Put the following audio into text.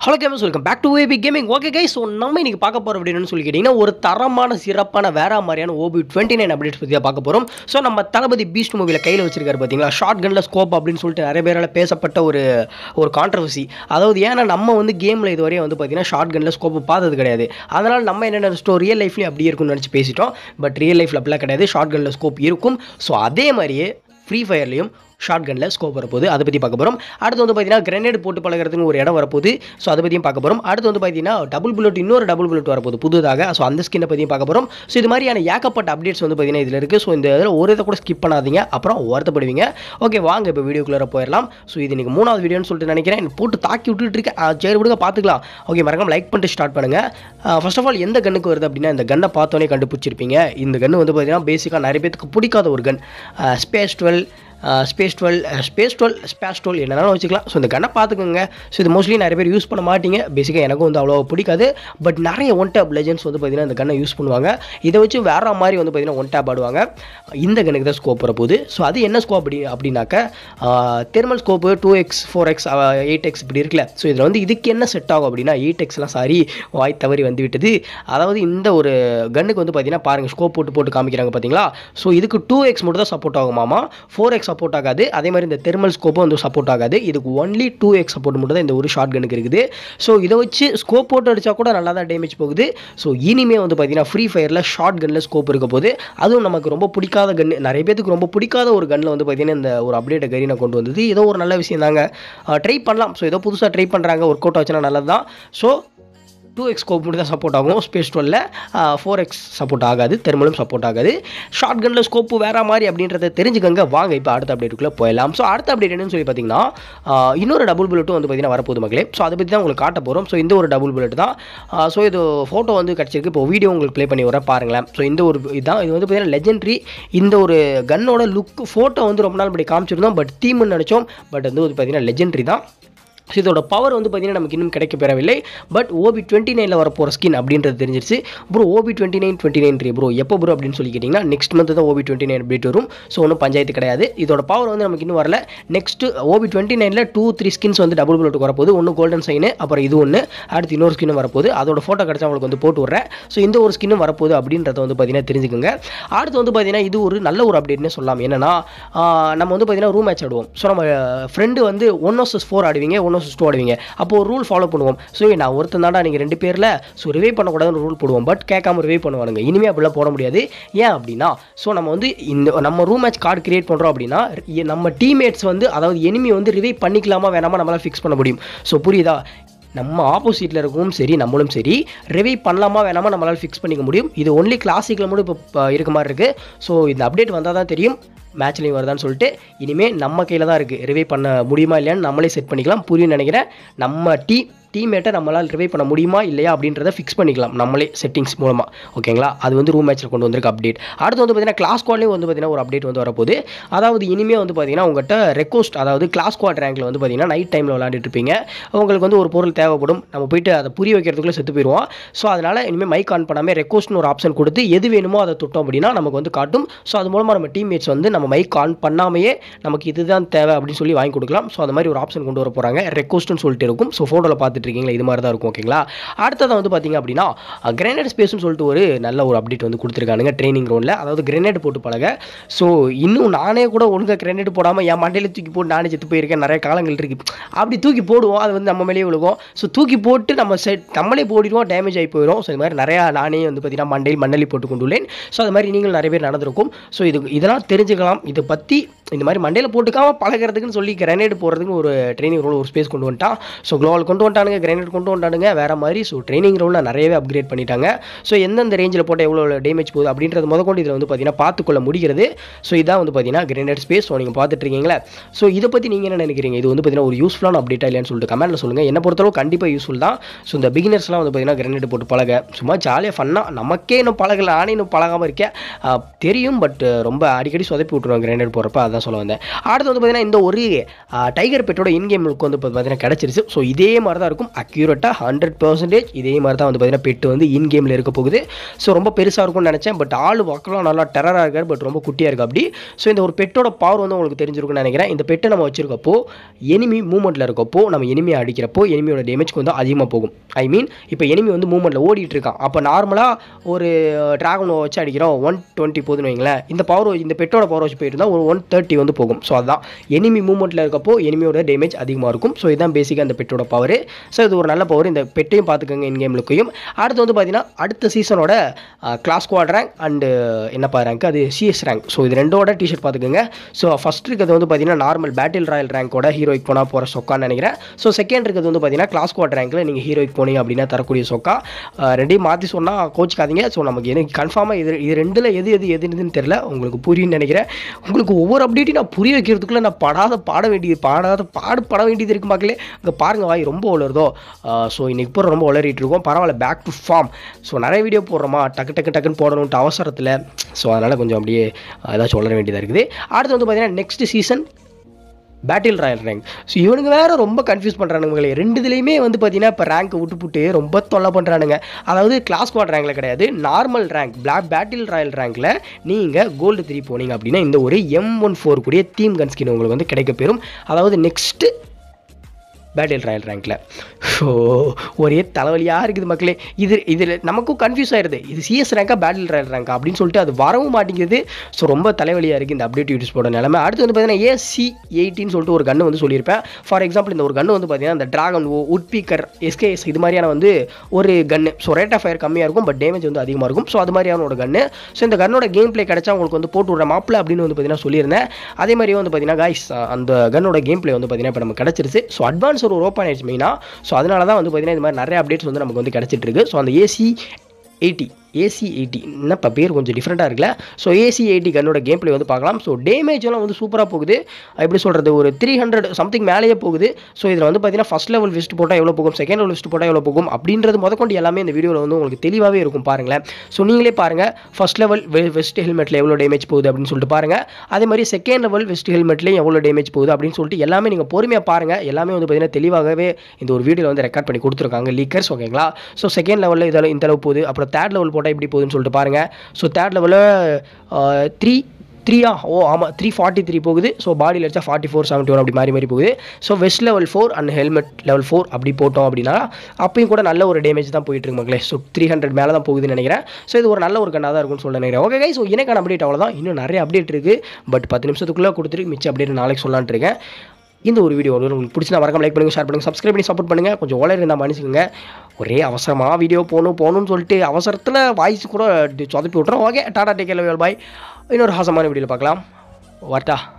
hello gamers welcome back to AB gaming okay guys so நம்ம இன்னைக்கு பார்க்க போகிறோம் அப்படின்னு சொல்லி கேட்டிங்கன்னா ஒரு தரமான சிறப்பான வேற மாதிரியான ஓபி டுவெண்ட்டி நைன் அப்டேட்ஸ் பற்றி தான் பார்க்க போகிறோம் ஸோ நம்ம தளபதி பீஸ்ட் மூவியில் கையில் வச்சிருக்காரு பார்த்தீங்களா ஷார்ட் கன்ல ஸ்கோப் அப்படின்னு சொல்லிட்டு நிறைய பேரால் பேசப்பட்ட ஒரு ஒரு கான்ட்ரவர்சி அதாவது ஏன்னா நம்ம வந்து கேமில் இதுவரையும் வந்து பார்த்தீங்கன்னா ஷார்ட் கன்ல ஸ்கோப் பார்த்தது கிடையாது அதனால் நம்ம என்ன நினச்சிட்டோம் ரியல் லைஃப்லேயும் அப்படியே இருக்கும்னு நினச்சி பேசிட்டோம் பட் ரியல் லைஃப்பில் அப்படிலாம் கிடையாது ஷார்ட் கன்ல ஸ்கோப் இருக்கும் ஸோ அதே மாதிரியே ஃப்ரீ ஃபயர்லேயும் ஷார்ட் கனில் ஸ்கோப் வரப்போகுது அதை பற்றி பார்க்க போகிறோம் அடுத்து வந்து பார்த்தீங்கன்னா கிரனேட் போட்டு பழகிறதுக்கு ஒரு இடம் வரப்போகுது ஸோ அதை பற்றியும் பார்க்க போகிறோம் அடுத்து வந்து பார்த்தீங்கன்னா டபுள் புல்லட் இன்னொரு டபுள் புல்லட் வரப்போகுது புதுதாக ஸோ அந்த ஸ்கின்னை பற்றியும் பார்க்க போகிறோம் ஸோ இது மாதிரியான ஏகப்பட்ட அப்டேட்ஸ் வந்து பார்த்தீங்கன்னா இதில் இருக்குது ஸோ இந்த இதில் ஒரு இதை கூட ஸ்கிப் பண்ணாதீங்க அப்புறம் வருத்தப்படுவீங்க ஓகே வாங்க இப்போ வீடியோக்குள்ளே போயிடலாம் ஸோ இது இன்னைக்கு மூணாவது வீடியோன்னு சொல்லிட்டு நினைக்கிறேன் எனக்கு போட்டு தாக்கி விட்டுட்டு இருக்கேன் ஆ, சரி விடுங்க பார்த்துக்கலாம் ஓகே மறக்காம லைக் பண்ணிட்டு ஸ்டார்ட் பண்ணுங்கள் ஃபர்ஸ்ட் ஆஃப் ஆல் எந்த கன்னுக்கு வருது அப்படின்னா இந்த கன்னை பார்த்தோன்னே கண்டுபிடிச்சிருப்பீங்க இந்த கன்று வந்து பார்த்தீங்கன்னா பேசிக்காக நிறைய பேத்துக்கு பிடிக்காத ஒரு gun SPAS twelve SPAS twelve SPAS twelve SPAS twelve என்னென்னாலும் வச்சுக்கலாம் ஸோ இந்த கண்ணை பார்த்துக்கோங்க ஸோ இது மோஸ்ட்லி நிறைய பேர் யூஸ் பண்ண மாட்டீங்க பேசிக்காக எனக்கும் வந்து அவ்வளோ பிடிக்காது பட் நிறைய ஒன் டேப் லெஜெண்ட்ஸ் வந்து பார்த்தீங்கன்னா இந்த கண்ணை யூஸ் பண்ணுவாங்க இதை வச்சு வேற மாதிரி வந்து பார்த்தீங்கன்னா ஒன் டேப் ஆடுவாங்க இந்த கண்ணுக்கு தான் ஸ்கோப் வரப்போகுது ஸோ அது என்ன ஸ்கோப் அப்படி அப்படின்னாக்க thermal scope two x four x eight x இப்படி இருக்குல்ல ஸோ இதில் வந்து இதுக்கு என்ன செட் ஆகும் அப்படின்னா எயிட் எக்ஸ்லாம் சாரி வாய் தவறி வந்து விட்டது அதாவது இந்த ஒரு கன்னுக்கு வந்து பார்த்தீங்கன்னா பாருங்கள் ஸ்கோப் போட்டு போட்டு காமிக்கிறாங்க பார்த்தீங்களா ஸோ இதுக்கு டூ எக்ஸ் மட்டும் தான் சப்போர்ட் ஆகுமாமா ஃபோர் எக்ஸ் சப்போர்ட் ஆகாது அதே மாதிரி இந்த தெர்மல் ஸ்கோப்பும் வந்து சப்போர்ட் ஆகாது இதுக்கு ஒன்லி டூ எக்ஸ் சப்போர்ட் மட்டும் தான் இந்த ஒரு ஷார்ட் கனுக்கு இருக்குது ஸோ இதை வச்சு ஸ்கோப் போட்டு அடித்தா கூட நல்லா தான் டேமேஜ் போகுது ஸோ இனிமே வந்து பார்த்தீங்கன்னா ஃப்ரீ ஃபயரில் ஷார்ட் கன்னில் ஸ்கோப் இருக்க போது அதுவும் நமக்கு ரொம்ப பிடிக்காத கன் நிறைய பேத்துக்கு ரொம்ப பிடிக்காத ஒரு கன்னில் வந்து பார்த்தீங்கன்னா இந்த ஒரு அப்டேட்டை கரீனா கொண்டு வந்தது ஏதோ ஒரு நல்ல விஷயம் தாங்க ட்ரை பண்ணலாம் ஸோ ஏதோ புதுசாக ட்ரை பண்ணுறாங்க ஒர்க் அவுட் ஆச்சுன்னா நல்லது தான் ஸோ டூ எக்ஸ் ஸ்கோப் மட்டும் தான் சப்போர்ட் ஆகும் ஸ்பேஸ் டுவெல்ல ஃபோர் எக்ஸ் சப்போர்ட் ஆகாது தெர்மலும் சப்போர்ட் ஆகாது ஷார்ட் கனில் ஸ்கோப்பு வேற மாதிரி அப்படின்றத தெரிஞ்சுக்கங்க வாங்க இப்போ அடுத்த அப்டேட்டுக்குள்ளே போயிடலாம் ஸோ அடுத்த அப்டேட் என்னன்னு சொல்லி பார்த்தீங்கன்னா ஆஹ், இன்னொரு டபுள் புல்லட்டும் வந்து பார்த்தீங்கன்னா வரப்போகுது மக்களே ஸோ அதை பற்றி தான் உங்களுக்கு காட்ட போகிறோம் ஸோ இந்த ஒரு டபுள் புல்லட் தான் ஸோ இது ஃபோட்டோ வந்து கிடச்சிருக்கு இப்போ வீடியோ உங்களுக்கு ப்ளே பண்ணி வரேன் பாருங்களேன் ஸோ இந்த ஒரு இதுதான் இது வந்து பார்த்தீங்கன்னா லெஜெண்ட்ரி இந்த ஒரு கன்னோட லுக் ஃபோட்டோ வந்து ரொம்ப நாள் படி காமிச்சிருந்தோம் பட் தீம்னு நினச்சோம் பட் வந்து வந்து பார்த்தீங்கன்னா லெஜெண்ட்ரி தான் ஸோ இதோட பவர் வந்து பார்த்தீங்கன்னா நமக்கு இன்னும் கிடைக்க பெறவில்லை பட் ஓபி டுவெண்ட்டி நைனில் வரப்போகிற ஸ்கின் அப்படின்றது தெரிஞ்சிருச்சு bro OB twenty nine twenty nine three bro எப்போ ப்ரோ அப்படின்னு சொல்லி கேட்டிங்கன்னா நெக்ஸ்ட் மந்த் தான் ஓபி டுவெண்ட்டி நைன் அப்டேட் வரும் ஸோ ஒன்றும் பஞ்சாயத்து கிடையாது இதோட பவர் வந்து நமக்கு இன்னும் வரல நெக்ஸ்ட் ஓபி டுவெண்ட்டி நைனில் டூ த்ரீ ஸ்கின்ஸ் வந்து டபுள் புல்லட் வரப்போகுது ஒன்று கோல்டன் சைனு அப்புறம் இது ஒன்று அடுத்து இன்னொரு ஸ்கின் வரப்போகுது அதோட ஃபோட்டோ கிடச்சா உங்களுக்கு வந்து போட்டு விட்றேன் ஸோ இந்த ஒரு ஸ்கின்னும் வரப்போகுது அப்படின்றத வந்து பார்த்தீங்கன்னா தெரிஞ்சுக்கோங்க அடுத்து வந்து பார்த்தீங்கன்னா இது ஒரு நல்ல ஒரு அப்டேட்னே சொல்லலாம் என்னன்னா ஆஹ், நம்ம வந்து பார்த்தீங்கன்னா ரூம் மேட்ச் ஆடுவோம் ஸோ நம்ம ஃப்ரெண்டு வந்து ஒன் வர்சஸ் ஃபோர் ஆடுவீங்க ஒன் வர்சஸ் டூ ஆடுவீங்க அப்போ ஒரு ரூல் ஃபாலோ பண்ணுவோம் ஸோ நான் ஒருத்தன் தாண்டா நீங்கள் ரெண்டு பேரில் ஸோ ரிவே பண்ணக்கூடாதுன்னு ரூல் போடுவோம் பட் கேட்காம ரிவே பண்ணுவானுங்க இனிமேல் அப்படிலாம் போட முடியாது ஏன் அப்படின்னா ஸோ நம்ம வந்து இந்த நம்ம ரூம் மேட்ச் கார்டு கிரியேட் பண்ணுறோம் அப்படின்னா இ- நம்ம டீம்மேட்ஸ் வந்து அதாவது எனிமி வந்து ரிவே பண்ணிக்கலாமா வேணாமா நம்மளால் ஃபிக்ஸ் பண்ண முடியும் ஸோ புரியுதா நம்ம ஆப்போசிட்டில் இருக்கவும் சரி நம்மளும் சரி ரிவைவ் பண்ணலாமா வேணாமா நம்மளால் ஃபிக்ஸ் பண்ணிக்க முடியும் இது ஒன்லி கிளாசிக்கில் மட்டும் இப்போ இருக்க மாதிரி இருக்குது ஸோ இந்த அப்டேட் வந்தால் தான் தெரியும் மேட்ச்லேயும் வருதான்னு சொல்லிட்டு இனிமேல் நம்ம கையில் தான் இருக்குது ரிவைவ் பண்ண முடியுமா இல்லையான்னு நம்மளே செட் பண்ணிக்கலாம் புரியும் நினைக்கிறேன் நம்ம டீ டீம்மேட்டை நம்மளால் ரிவைவ் பண்ண முடியுமா இல்லையா அப்படின்றத ஃபிக்ஸ் பண்ணிக்கலாம் நம்மளே செட்டிங்ஸ் மூலமாக ஓகேங்களா அது வந்து ரூம் மேட்ச்சில் கொண்டு வந்திருக்க அப்டேட் அடுத்து வந்து பார்த்தீங்கன்னா கிளாஸ் ஸ்குவாட்லேயும் வந்து பார்த்தீங்கன்னா ஒரு அப்டேட் வந்து வரப்போகுது அதாவது இனிமேல் வந்து பார்த்தீங்கன்னா உங்கள்கிட்ட ரெக்வஸ்ட் அதாவது கிளாஸ் ஸ்குவாட் ரேங்கில் வந்து பார்த்தீங்கன்னா நைட் டைமில் விளாண்டுட்டு இருப்பீங்க உங்களுக்கு வந்து ஒரு பொருள் தேவைப்படும் நம்ம போயிட்டு அதை புரிய வைக்கிறதுக்குள்ளே செத்து போயிடுவோம் ஸோ அதனால் இனிமேல் மைக் ஆன் பண்ணாமல் ரெக்வஸ்ட்னு ஒரு ஆப்ஷன் கொடுத்து எது வேணுமோ அதை தொட்டோம் அப்படின்னா நமக்கு வந்து காட்டும் ஸோ அது மூலமாக நம்ம டீம்மேட்ஸ் வந்து நம்ம மைக் ஆன் பண்ணாமையே நமக்கு இதுதான் தேவை அப்படின்னு சொல்லி வாங்கி கொடுக்கலாம் ஸோ அந்த மாதிரி ஒரு ஆப்ஷன் கொண்டு வர போகிறாங்க ரெக்வஸ்ட்னு சொல்லிட்டு இருக்கும் ஸோ ஃபோட்டோவில் பார்த்துட்டு இருக்கீங்களா இது மாதிரி தான் இருக்கும் ஓகேங்களா அடுத்ததான் வந்து பார்த்தீங்க அப்படின்னா கிரேனேட் ஸ்பேஸ்னு சொல்லிட்டு ஒரு நல்ல ஒரு அப்டேட் வந்து கொடுத்துருக்கானுங்க ட்ரைனிங் ரவுண்டில் அதாவது கிரேனேட் போட்டு பழக ஸோ இன்னும் நானே கூட ஒழுங்காக கிரேனேட் போடாமல் என் மண்டையில் தூக்கி போட்டு நானே செத்து போயிருக்கேன் நிறைய காலங்கள் இருக்குது அப்படி தூக்கி போடுவோம் அது வந்து நம்ம மேலேயே விழுகும் ஸோ தூக்கி போட்டு நம்ம செட் நம்மளே போடிடுவோம் டேமேஜ் ஆகி போயிடும் ஸோ இது மாதிரி நிறையா நானே வந்து பார்த்தீங்கன்னா மண்டையில் மண்ணலி போட்டு கொண்டுள்ளேன் ஸோ அது மாதிரி நீங்கள் நிறைய பேர் நடந்திருக்கும் ஸோ இது இதெல்லாம் தெரிஞ்சுக்கலாம் இதை பற்றி இந்த மாதிரி மண்டையில் போட்டுக்காம பழகிறதுக்குன்னு சொல்லி கிரனேட் போடுறதுக்கு ஒரு ட்ரைனிங் ரோல் ஒரு ஸ்பேஸ் கொண்டு வந்துட்டான் ஸோ குளோவல் கொண்டு வந்துட்டானுங்க கிரனேட் கொண்டு வந்துட்டானுங்க வேற மாதிரி ஸோ ட்ரைனிங் ரோலில் நிறையவே அப்கிரேட் பண்ணிட்டாங்க ஸோ எந்தெந்த ரேஞ்சில் போட்டால் எவ்வளோ டேமேஜ் போகுது அப்படின்றது முதற்கொண்டு இதில் வந்து பார்த்தீங்கன்னா பார்த்துக்கொள்ள முடிகிறது ஸோ இதான் வந்து பார்த்தீங்கன்னா கிரனேட் ஸ்பேஸ் ஸோ நீங்கள் பார்த்துட்டு இருக்கீங்களா ஸோ இதை பற்றி நீங்கள் என்ன நினைக்கிறீங்க இது வந்து பார்த்தீங்கன்னா ஒரு யூஸ்ஃபுல்லான அப்டேட்டா இல்லையான்னு சொல்லிட்டு கமெண்ட்டில் சொல்லுங்கள் என்ன பொறுத்தளவு கண்டிப்பாக யூஸ்ஃபுல் தான் ஸோ இந்த பிகினர்ஸ்லாம் வந்து பார்த்தீங்கன்னா கிரனேட் போட்டு பழக சும்மா ஜாலியாக ஃபன்னாக நமக்கே இன்னும் பழகல நானே இன்னும் பழகாமல் இருக்கேன் ஆஹ் தெரியும் பட் ரொம்ப அடிக்கடி சொதப்பி விட்ருவாங்க கிரனேட் போடுறப்ப அதான் தான் சொல்ல வந்தேன் அடுத்து வந்து பார்த்தீங்கன்னா இந்த ஒரு டைகர் பெட்டோட இன்கேம் லுக் வந்து பார்த்தீங்கன்னா கிடச்சிருச்சு ஸோ இதே மாதிரி தான் இருக்கும் அக்யூரேட்டாக ஹண்ட்ரட் பர்சன்டேஜ் இதே மாதிரி தான் வந்து பார்த்தீங்கன்னா பெட்டு வந்து இன் கேமில் இருக்க போகுது ஸோ ரொம்ப பெருசாக இருக்கும்னு நினச்சேன் பட் ஆள் பார்க்கலாம் நல்லா டெரராக இருக்கார் பட் ரொம்ப குட்டியாக இருக்கு அப்படி ஸோ இந்த ஒரு பெட்டோட பவர் வந்து உங்களுக்கு தெரிஞ்சிருக்கும்னு நினைக்கிறேன் இந்த பெட்டை நம்ம வச்சிருக்கப்போ எனிமி மூவ்மெண்ட்டில் இருக்கப்போ நம்ம எனிமியை அடிக்கிறப்போ எனிமியோட டேமேஜ் கொஞ்சம் அதிகமாக போகும் ஐ மீன் இப்போ எனிமி வந்து மூவ்மெண்ட்டில் ஓடிட்டு இருக்கான் அப்போ நார்மலாக ஒரு ட்ராகன் வச்சு அடிக்கிறோம் ஒன் டுவெண்ட்டி போதுன்னு வைங்களேன் இந்த பவர் இந்த பெட்டோட பவர் வச்சு போயிட்டு இருந்தால் ஒரு ஒன் தேர்ட்டி வந்து போகும் ஸோ அதுதான் எனிமி மூவ்மெண்ட்டில் இருக்கப்போ எனிமியோட டேமேஜ் அதிகமாக இருக்கும் ஸோ இதுதான் பேசிக்காக அந்த பெட்டோட பவர் ஸோ இது ஒரு நல்ல பவர் இந்த பெட்டையும் பார்த்துக்கோங்க இன் கேம் லுக்கையும் அடுத்து வந்து பார்த்தீங்கன்னா அடுத்த சீசனோட கிளாஸ் குவாட் ரேங்க் அண்டு என்னப்பா ரேங்க் அது சிஎஸ் ரேங்க் ஸோ இது ரெண்டோட டிஷர்ட் பார்த்துக்கோங்க ஸோ ஃபஸ்ட் இருக்கிறது வந்து பார்த்தீங்கன்னா நார்மல் பேட்டில் ராயல் ரேங்கோட ஹீரோய்க்கு போனால் போகிற சொக்கான்னு நினைக்கிறேன் ஸோ செகண்ட் இருக்கிறது வந்து பார்த்தீங்கன்னா கிளாஸ் குவாட் ரேங்க்கில் நீங்கள் ஹீரோய்க்கு போனீங்க அப்படின்னா தரக்கூடிய சொக்கா அஹ் ரெண்டையும் மாற்றி சொன்னால் கோச்சிக்காதீங்க ஸோ நமக்கு எனக்கு கன்ஃபார்மாக இது இது ரெண்டில் எது எது எதுன்னு தெரியல உங்களுக்கு புரியும்னு நினைக்கிறேன் உங்களுக்கு ஒவ்வொரு அப்டேட்டையும் நான் புரிய வைக்கிறதுக்குள்ளே நான் படாத பாட வேண்டியது பாடாத பாடு பட வேண்டியது இருக்கு மக்களே இங்கே பாருங்கள் வாய் ரொம்ப வளருதோ ஸோ இன்னைக்கு பூரா ரொம்ப வளரிட்டு இருக்கோம் பரவாயில்ல பேக் டு ஃபார்ம் ஸோ நிறைய வீடியோ போடுறோமா டக்கு டக்கு டக்குன்னு போடணுன்ட்டு அவசரத்தில் ஸோ அதனால் கொஞ்சம் அப்படியே ஏதாச்சும் வளர வேண்டியதாக இருக்குது அடுத்து வந்து பார்த்தீங்கன்னா next season battle royale rank so இவனுங்க வேற ரொம்ப கன்ஃபியூஸ் பண்ணுறானுங்களே ரெண்டு இதுலேயுமே வந்து பார்த்தீங்கன்னா இப்போ ரேங்க் விட்டு புட்டு ரொம்ப தொல்லை பண்ணுறானுங்க அதாவது கிளாஸ் குவாட் ரேங்கில் கிடையாது normal rank black battle royale ரேங்கில் நீங்கள் கோல்டு த்ரீ போனீங்க அப்படின்னா இந்த ஒரு எம் ஒன் ஃபோர் கூடிய தீம் கன் ஸ்கின் உங்களுக்கு வந்து கிடைக்க பெறும் அதாவது நெக்ஸ்ட்டு பேட்டில் ராயல் ரேங்க்கில் ஸோ ஒரே தலைவலியாக இருக்குது மக்களே இது இதில் நமக்கும் கன்ஃபியூஸ் ஆயிடுது இது சிஎஸ் ரேங்கா பேட்டில் ராயல் ரேங்கா அப்படின்னு சொல்லிட்டு அது வரவும் மாட்டேங்குது ஸோ ரொம்ப தலைவலியாக இருக்குது இந்த அப்டேட் யூஸ் போட நிலமை அடுத்து வந்து பார்த்தீங்கன்னா ஏசி எயிட்டின்னு சொல்லிட்டு ஒரு கன்று வந்து சொல்லியிருப்பேன் ஃபார் எக்ஸாம்பிள் இந்த ஒரு கன்று வந்து பார்த்தீங்கன்னா இந்த ட்ராகன் ஓ உட்பீக்கர் எஸ்கேஎஸ் இது மாதிரியான வந்து ஒரு கன்று ஸோ ரேட் ஆஃப் ஃபயர் கம்மியாக இருக்கும் பட் டேமேஜ் வந்து அதிகமாக இருக்கும் ஸோ அது மாதிரியான ஒரு கன்று ஸோ இந்த கன்னோட கேம் ப்ளே கிடச்சா உங்களுக்கு வந்து போட்டு விட்ற மாப்பிள்ள அப்படின்னு வந்து பார்த்தீங்கன்னா சொல்லியிருந்தேன் அதே மாதிரி வந்து பார்த்தீங்கன்னா காய்ஸ் அந்த கன்னோட கேம் ப்ளே வந்து பார்த்தீங்கன்னா இப்போ நம்ம கிடச்சிருச்சு ஸோ அட்வான்ஸ் ஒரு ஓப்பன் ஆயிடுச்சு மெயினாக ஸோ அதனால தான் வந்து பார்த்தீங்கன்னா இது மாதிரி நிறைய அப்டேட்ஸ் வந்து நமக்கு வந்து கிடச்சிட்டு இருக்கு ஸோ அந்த ஏசி எயிட்டி ஏசி எயிட்டி என்னப்பா பேர் கொஞ்சம் டிஃப்ரெண்ட்டாக இருக்குல்ல ஸோ ஏசி எயிட்டி கன்னோட கேம் ப்ளே வந்து பார்க்கலாம் ஸோ டேமேஜ் எல்லாம் வந்து சூப்பராக போகுது எப்படி சொல்கிறது ஒரு த்ரீ ஹண்ட்ரட் சம்திங் மேலேயே போகுது ஸோ இதில் வந்து பார்த்தீங்கன்னா ஃபஸ்ட் லெவல் வெஸ்ட் போட்டால் எவ்வளோ போகும் செகண்ட் லெவல் வெஸ்ட் போட்டால் எவ்வளோ போகும் அப்படின்றது முதற்கொண்டு எல்லாமே இந்த வீடியோவில் வந்து உங்களுக்கு தெளிவாகவே இருக்கும் பாருங்களேன் ஸோ நீங்களே பாருங்கள் ஃபஸ்ட் லெவல் வெஸ்ட் ஹெல்மெட்டில் எவ்வளோ டேமேஜ் போகுது அப்படின்னு சொல்லிட்டு பாருங்கள் அதே மாதிரி செகண்ட் லெவல் வெஸ்ட் ஹெல்மெட்லேயும் எவ்வளோ டேமேஜ் போகுது அப்படின்னு சொல்லிட்டு எல்லாமே நீங்கள் பொறுமையாக பாருங்கள் எல்லாமே வந்து பார்த்தீங்கன்னா தெளிவாகவே இந்த ஒரு வீடியோவில் வந்து ரெக்கார்ட் பண்ணி கொடுத்துருக்காங்க லீக்கர்ஸ் ஓகேங்களா ஸோ செகண்ட் லெவலில் இதில் இந்த அளவு போகுது அப்புறம் தேர்ட் லெவல் போட்டால் இப்படி போகுதுன்னு சொல்லிட்டு பாருங்கள் ஸோ தேர்ட் லெவலில் த்ரீ த்ரீயா ஓ ஆமாம் த்ரீ ஃபார்ட்டி த்ரீ போகுது ஸோ பாடியில் வச்சா ஃபார்ட்டி ஃபோர் செவன்ட்டி ஒன் அப்படி மாறி மாறி போகுது so vest level four and helmet level four அப்படி போட்டோம் அப்படின்னா அப்பயும் கூட நல்ல ஒரு டேமேஜ் தான் போயிட்டு இருக்கு மக்களே ஸோ த்ரீ ஹண்ட்ரட் மேலே தான் போகுதுன்னு நினைக்கிறேன் ஸோ இது ஒரு நல்ல ஒரு கண்ணாக தான் இருக்கும்னு சொல்ல நினைக்கிறேன் ஓகே ஸோ எனக்கான அப்டேட் அவ்வளோதான் இன்னும் நிறைய அப்டேட் இருக்குது பட் பத்து நிமிஷத்துக்குள்ளே கொடுத்துட்டு மிச்சம் அப்டேட் நாளைக்கு சொல்லலான்ட்டு இருக்கேன் இந்த ஒரு வீடியோ உங்களுக்கு பிடிச்சா மறக்காம லைக் பண்ணுங்கள் ஷேர் பண்ணுங்கள் சப்ஸ்கிரைப் பண்ணி சப்போர்ட் பண்ணுங்கள் கொஞ்சம் ஓலர் இருந்தால் மன்னிச்சுக்கோங்க ஒரே அவசரமாக வீடியோ போகணும் போகணும்னு சொல்லிட்டு அவசரத்தில் வாய்ஸ் கூட சொதப்பி விட்றோம் ஓகே டாடா டேக் பாய் இன்னொரு ஹாசமான வீடியோவில் பார்க்கலாம் வரட்டா